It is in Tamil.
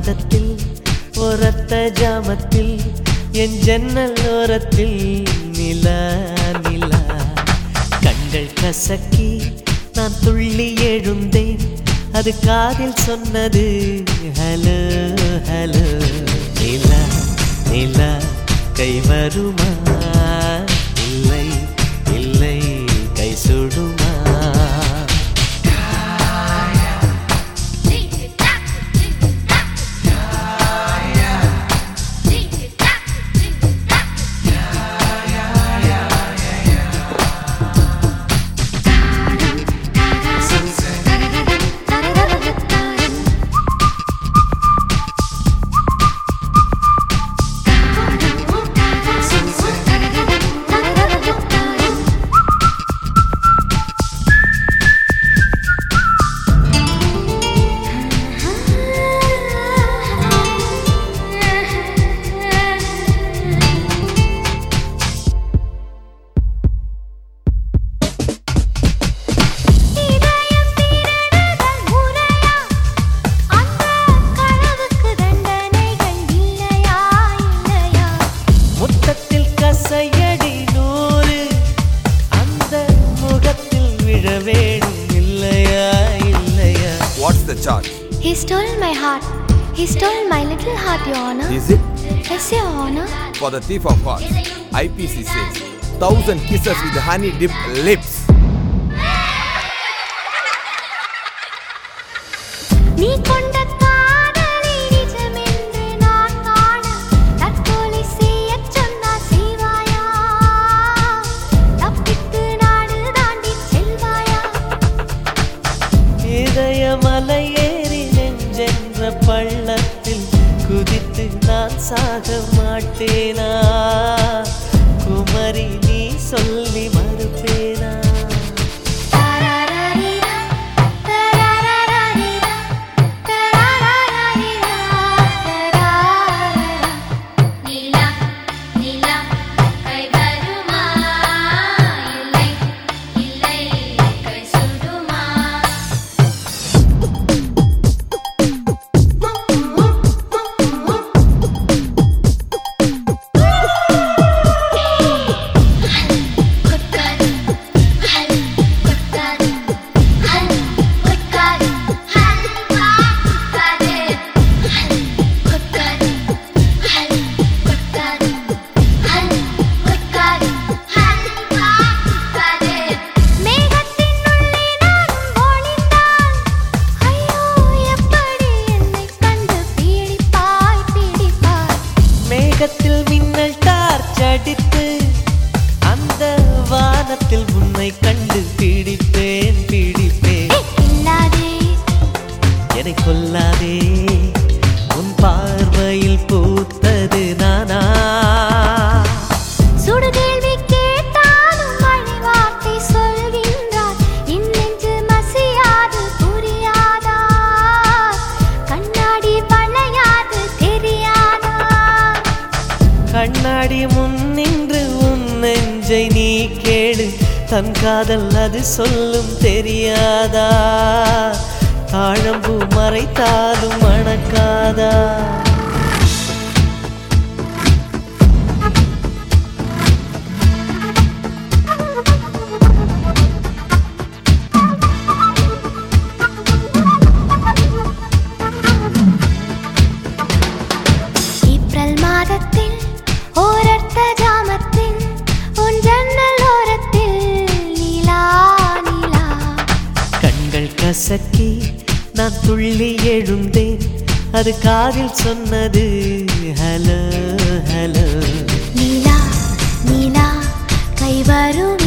மாதத்தில் ஒரத்த ஜாமத்தில் என் ஜன்னல் ஓரத்தில் நிலா நிலா கண்கள் கசக்கி நான் துள்ளி எழுந்தேன் அது காதில் சொன்னது ஹலோ ஹலோ நிலா நிலா கை வருமா இல்லை இல்லை கை சுடுமா இதயம் திருடுதல் முறையா அந்த களவுக்கு தண்டனைகள் இல்லையா இல்லையா முத்தத்தில் கசையடி நூறு அந்த முகத்தில் விழ வேணும் இல்லையா இல்லையா What's the charge? He stole my heart. He stole my little heart, Your Honor. Is it Yes, Your Honor. for the thief of hearts? IPC says thousand kisses with honey dipped lips. நீ கொண்ட காதலை நிஜமென்று நான் காண தற்கொலை செய்யச் சொன்னால் செய்வாயா? தப்பித்து நாடு தாண்டிச் செல்வாயா? இதயமலை ஏறி நெஞ்சென்ற பள்ளத்தில் குதித்து நான் சாக மாட்டேனா குமரி நீ சொல்லி மறுப்பேனா தரரரிரா, தரரரரிரா, தரரரரிரா, தரரரரா. நீலா நீலா கை வருமா இல்லை இல்லை கை சுடுமா கொட்டாது ஹல் கொட்டாது ஹல் கொட்டாது ஹல் கொட்டாது ஹல் கொட்டாது ஹல் கொட்டாது ஹல் கொட்டாது ஹல் கொட்டாது மேகத்தின் உள்ளே நானும் ஒளிந்தால், ஐயோ எப்படி என்னைக் கண்டு பீடிப்பாய், பீடிப்பாய். மேகத்தில் மின்னல் டார்ச் அடித்து அந்த வானத்தில் உன்னை கண்டு பீடிப்பேன் பீடிப்பேன் ஏய், இல்லாதே, என்னை கொல்லாதே உன் பார்வையில் பூத்தது நானா சுடுகேள்வி கேட்டாலும் மழை வார்த்தை சொல்கின்றார். என் நெஞ்சு மசியாது, புரியாதா? கண்ணாடி வளையாது, தெரியாதா? கண்ணாடி முன் நின்று உன் நெஞ்சை நீ கேளு தன் காதல் அது சொல்லும் தெரியாதா தாழம்பூ மறைத்தாலும் மணக்காதா ஏப்ரல் மாதத்தில் ஓரர்த்த ஜாமத்தில் உன் ஜன்னல் ஓரத்தில் நிலா நிலா கண்கள் கசக்கி நான் துள்ளி எழுந்தேன் அது காதில் சொன்னது ஹலோ ஹலோ நிலா நிலா கை வரும்